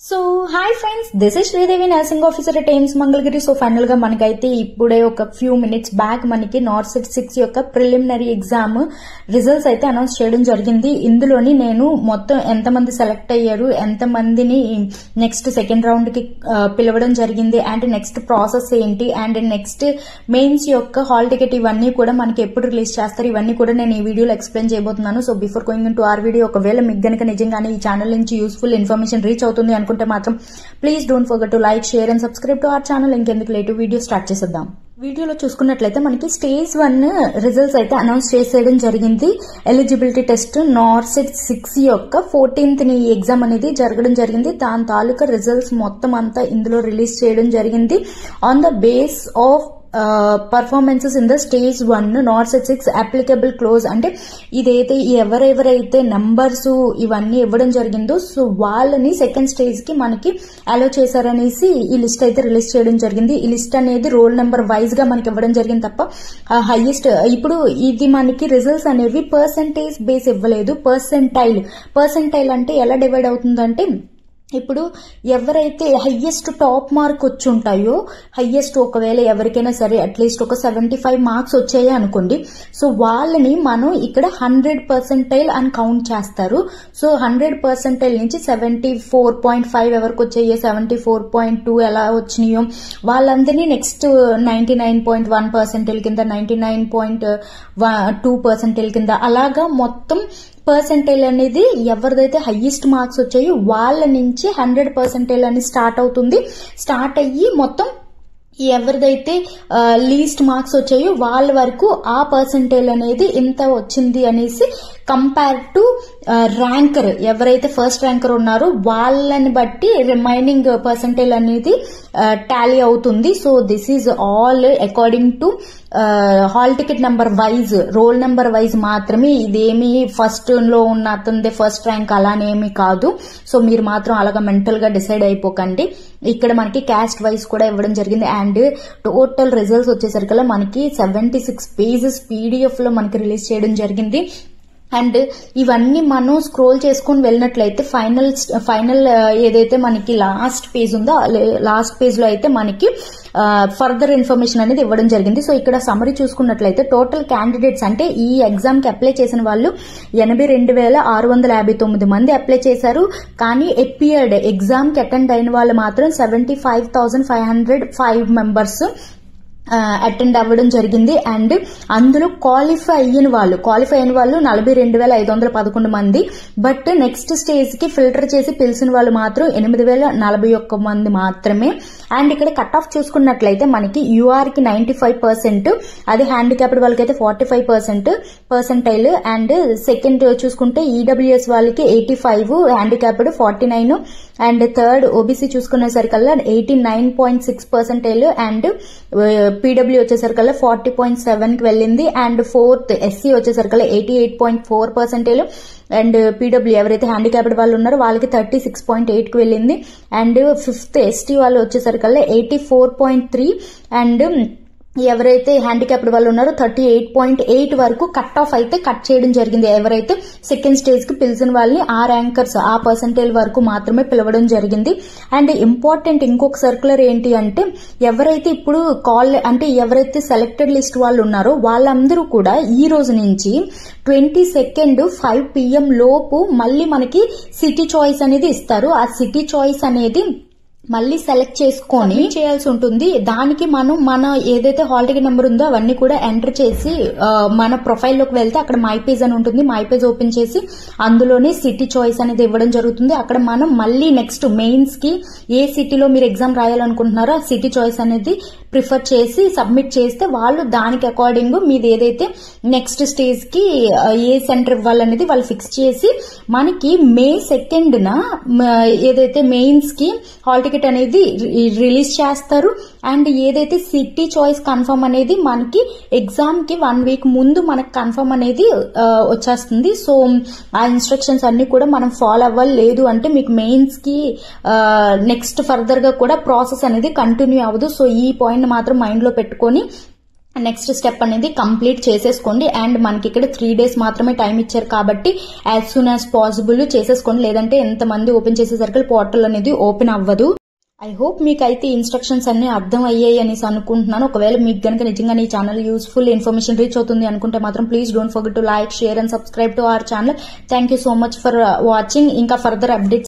so hi friends this is Sridevi nursing officer at AIIMS Mangalagiri so final గా మనకైతే ఇప్పుడే ఒక ఫ్యూ మినిట్స్ బ్యాక్ మనకి నార్త్ సెట్ సిక్స్ యొక్క ప్రిలిమినరీ ఎగ్జామ్ రిజల్ట్స్ అయితే అనౌన్స్ చేయడం జరిగింది ఇందులోని నేను మొత్తం ఎంతమంది సెలెక్ట్ అయ్యారు ఎంతమందిని నెక్స్ట్ సెకండ్ రౌండ్ కి ఆ, పిలవడం జరిగింది అండ్ నెక్స్ట్ ప్రాసెస్ ఏంటి అండ్ నెక్స్ట్ మెయిన్స్ యొక్క హాల్ టికెట్ ఇవన్నీ కూడా మనకి ఎప్పుడు రిలీజ్ చేస్తారు ఇవన్నీ కూడా నేను ఈ వీడియోలో ఎక్స్ప్లెయిన్ చేయబోతున్నాను so before going to our video ఒకవేళ మీకు గనుక నిజంగానే ఈ ఛానల్ నుంచి యూస్ఫుల్ ఇన్ఫర్మేషన్ రీచ్ అవుతుంది అనుకుంటే మాత్రం please don't forget to like share and subscribe to our channel ఇంకెందుకు లేటు వీడియో స్టార్ట్ చేసేద్దాం వీడియోలో చూసుకున్నట్లయితే మనకి స్టేజ్ వన్ రిజల్ట్స్ అయితే అనౌన్స్ చేసేయడం జరిగింది ఎలిజిబిలిటీ టెస్ట్ నార్సెట్ సిక్స్ యొక్క ఫోర్టీన్త్ ని ఈ ఎగ్జామ్ అనేది జరగడం జరిగింది దాని తాలూకా రిజల్ట్స్ మొత్తం అంతా ఇందులో రిలీజ్ చేయడం జరిగింది on the base of performances in the stage one NORCET six applicable close అంటే ఇదైతే ఎవరెవరైతే నంబర్స్ ఇవన్నీ ఇవ్వడం జరిగిందో సో వాళ్ళని సెకండ్ స్టేజ్ కి మనకి అలో చేశారనేసి ఈ లిస్ట్ అయితే రిలీజ్ చేయడం జరిగింది ఈ లిస్ట్ అనేది రోల్ నెంబర్ వైజ్ గా మనకి ఇవ్వడం జరిగింది తప్ప హైయెస్ట్ ఇప్పుడు ఇది మనకి రిజల్ట్స్ అనేవి పర్సంటేజ్ బేస్ ఇవ్వలేదు పర్సెంటైల్ పర్సెంటైల్ అంటే ఎలా డివైడ్ అవుతుందంటే ఇప్పుడు ఎవరైతే హయ్యెస్ట్ టాప్ మార్క్ వచ్చి ఉంటాయో హయ్యెస్ట్ ఒకవేళ ఎవరికైనా సరే అట్లీస్ట్ ఒక సెవెంటీ ఫైవ్ మార్క్స్ వచ్చాయి అనుకోండి సో వాళ్ళని మనం ఇక్కడ హండ్రెడ్ పర్సెంటైల్ అని కౌంట్ చేస్తారు సో హండ్రెడ్ పర్సెంటైల్ నుంచి సెవెంటీ ఫోర్ పాయింట్ ఫైవ్ ఎవరికి వచ్చాయో సెవెంటీ ఫోర్ పాయింట్ టూ ఎలా వచ్చినాయో వాళ్ళందరినీ next ninety nine point one percentile కింద ninety nine point two percentile కింద అలాగా మొత్తం పర్సెంటైల్ అనేది ఎవరిదైతే హైయెస్ట్ మార్క్స్ వచ్చాయో వాళ్ళ నుంచి హండ్రెడ్ పర్సెంటైల్ అని స్టార్ట్ అవుతుంది స్టార్ట్ అయ్యి మొత్తం ఎవరిదైతే లీస్ట్ మార్క్స్ వచ్చాయో వాళ్ళ వరకు ఆ పర్సెంటేజ్ అనేది ఇంత వచ్చింది అనేసి కంపేర్ టు ర్యాంకర్ ఎవరైతే ఫస్ట్ ర్యాంకర్ ఉన్నారో వాళ్ళని బట్టి రిమైనింగ్ పర్సెంటేజ్ అనేది టాలీ అవుతుంది so this is all according to hall ticket number wise roll number wise మాత్రమే ఇదేమి ఫస్ట్ లో ఉన్న అతనిదే ఫస్ట్ ర్యాంక్ అలానేమి కాదు సో మీరు మాత్రం అలాగా మెంటల్ గా డిసైడ్ అయిపోకండి ఇక్కడ మనకి క్యాస్ట్ వైజ్ కూడా ఇవ్వడం జరిగింది అండ్ టోటల్ రిజల్ట్స్ వచ్చేసరికల్లా మనకి సెవెంటీ సిక్స్ పేజెస్ పీడిఎఫ్ లో మనకి రిలీజ్ చేయడం జరిగింది అండ్ ఇవన్నీ మనం స్క్రోల్ చేసుకొని వెళ్ళినట్లయితే ఫైనల్ ఫైనల్ ఏదైతే మనకి లాస్ట్ పేజ్ ఉందో లాస్ట్ పేజ్ లో అయితే మనకి ఫర్దర్ ఇన్ఫర్మేషన్ అనేది ఇవ్వడం జరిగింది సో ఇక్కడ సమరీ చూసుకున్నట్లయితే టోటల్ క్యాండిడేట్స్ అంటే ఈ ఎగ్జామ్ కి అప్లై చేసిన వాళ్ళు ఎనభై రెండు వేల ఆరు వందల యాభై తొమ్మిది మంది అప్లై చేశారు కానీ ఎపియర్డ్ ఎగ్జామ్ కి అటెండ్ అయిన వాళ్ళు మాత్రం seventy five thousand five hundred five members attend అవ్వడం జరిగింది అండ్ అందులో క్వాలిఫై అయిన వాళ్ళు క్వాలిఫై అయిన వాళ్ళు నలభై రెండు వేల ఐదు వందల పదకొండు మంది బట్ నెక్స్ట్ స్టేజ్ కి ఫిల్టర్ చేసి పిలిచిన వాళ్ళు మాత్రం ఎనిమిది వేల నలభై ఒక్క మంది మాత్రమే అండ్ ఇక్కడ కట్ ఆఫ్ చూసుకున్నట్లయితే మనకి యూఆర్ కి నైన్టీ ఫైవ్ పర్సెంట్ అది హ్యాండిక్యాప్డ్ వాళ్ళకైతే forty five percent percentile and second చూసుకుంటే ఈడబ్ల్యూఎస్ వాళ్ళకి eighty five handicapped forty nine and third OBC చూసుకునేసరికల్లా eighty nine point six percentile and PW వచ్చేసరికల్లా ఫార్టీ పాయింట్ సెవెన్ కి వెళ్ళింది అండ్ ఫోర్త్ ఎస్సీ వచ్చేసరికల్లా eighty eight point four percentage and PW ఎవరైతే handicapped వాళ్ళు ఉన్నారో వాళ్ళకి థర్టీ సిక్స్ పాయింట్ ఎయిట్ కి వెళ్ళింది అండ్ ఫిఫ్త్ ఎస్టీ వాళ్ళు వచ్చేసరికల్లా eighty four point three and ఎవరైతే హ్యాండిక్యాప్డ్ వాళ్ళు ఉన్నారో థర్టీ ఎయిట్ పాయింట్ ఎయిట్ వరకు కట్ ఆఫ్ అయితే కట్ చేయడం జరిగింది ఎవరైతే సెకండ్ స్టేజ్ కి పిలిచిన వాళ్ళని ఆ ర్యాంకర్స్ ఆ పర్సంటేజ్ వరకు మాత్రమే పిలవడం జరిగింది అండ్ ఇంపార్టెంట్ ఇంకొక సర్కులర్ ఏంటి అంటే ఎవరైతే ఇప్పుడు కాల్ అంటే ఎవరైతే సెలెక్టెడ్ లిస్ట్ వాళ్ళు ఉన్నారో వాళ్ళందరూ కూడా ఈ రోజు నుంచి ట్వంటీ సెకండ్ ఫైవ్ పిఎం లోపు మళ్ళీ మనకి సిటీ చాయిస్ అనేది ఇస్తారు ఆ సిటీ చాయిస్ అనేది మళ్ళీ సెలెక్ట్ చేసుకొని చేయాల్సి ఉంటుంది దానికి మనం మన ఏదైతే హాల్ టికెట్ నెంబర్ ఉందో అవన్నీ కూడా ఎంటర్ చేసి ఆ, మన ప్రొఫైల్ లోకి వెళ్తే అక్కడ మై పేజ్ అని ఉంటుంది మై పేజ్ ఓపెన్ చేసి అందులోనే సిటీ చాయిస్ అనేది ఇవ్వడం జరుగుతుంది అక్కడ మనం మళ్ళీ నెక్స్ట్ మెయిన్స్ కి ఏ సిటీలో మీరు ఎగ్జామ్ రాయాలనుకుంటున్నారో ఆ సిటీ చాయిస్ అనేది ప్రిఫర్ చేసి సబ్మిట్ చేస్తే వాళ్ళు దానికి అకార్డింగ్ మీది ఏదైతే నెక్స్ట్ స్టేజ్ కి ఆ, ఏ సెంటర్ ఇవ్వాలనేది వాళ్ళు ఫిక్స్ చేసి మనకి మే సెకండ్ న మ, ఏదైతే మెయిన్స్ కి హాల్ టికెట్ అనేది రి- రిలీజ్ చేస్తారు అండ్ ఏదైతే సిటీ చాయిస్ కన్ఫర్మ్ అనేది మనకి ఎగ్జామ్ కి వన్ వీక్ ముందు మనకి కన్ఫర్మ్ అనేది ఆ, వచ్చేస్తుంది సో ఆ ఇన్స్ట్రక్షన్స్ అన్ని కూడా మనం ఫాలో అవ్వాలి లేదు అంటే మీకు మెయిన్స్ కి నెక్స్ట్ ఫర్దర్ గా కూడా ప్రాసెస్ అనేది కంటిన్యూ అవ్వదు సో ఈ పాయింట్ మాత్రం మైండ్ లో పెట్టుకొని నెక్స్ట్ స్టెప్ అనేది కంప్లీట్ చేసేసుకోండి అండ్ మనకి ఇక్కడ త్రీ డేస్ మాత్రమే టైం ఇచ్చారు కాబట్టి యాజ్ సూన్ యాజ్ పాసిబుల్ చేసేసుకోండి లేదంటే ఎంతమంది ఓపెన్ చేసేసరికి పోర్టల్ అనేది ఓపెన్ అవ్వదు ఐ హోప్ మీకు అయితే ఇన్స్ట్రక్షన్స్ అన్ని అర్థం అయ్యాయి అనేసి అనుకుంటున్నాను ఒకవేళ మీకు కనుక నిజంగా ఈ ఛానల్ యూస్ఫుల్ ఇన్ఫర్మేషన్ రీచ్ అవుతుంది అనుకుంటే మాత్రం please don't forget to like share and subscribe to our channel thank you so much for watching ఇంకా ఫర్దర్ అప్డేట్స్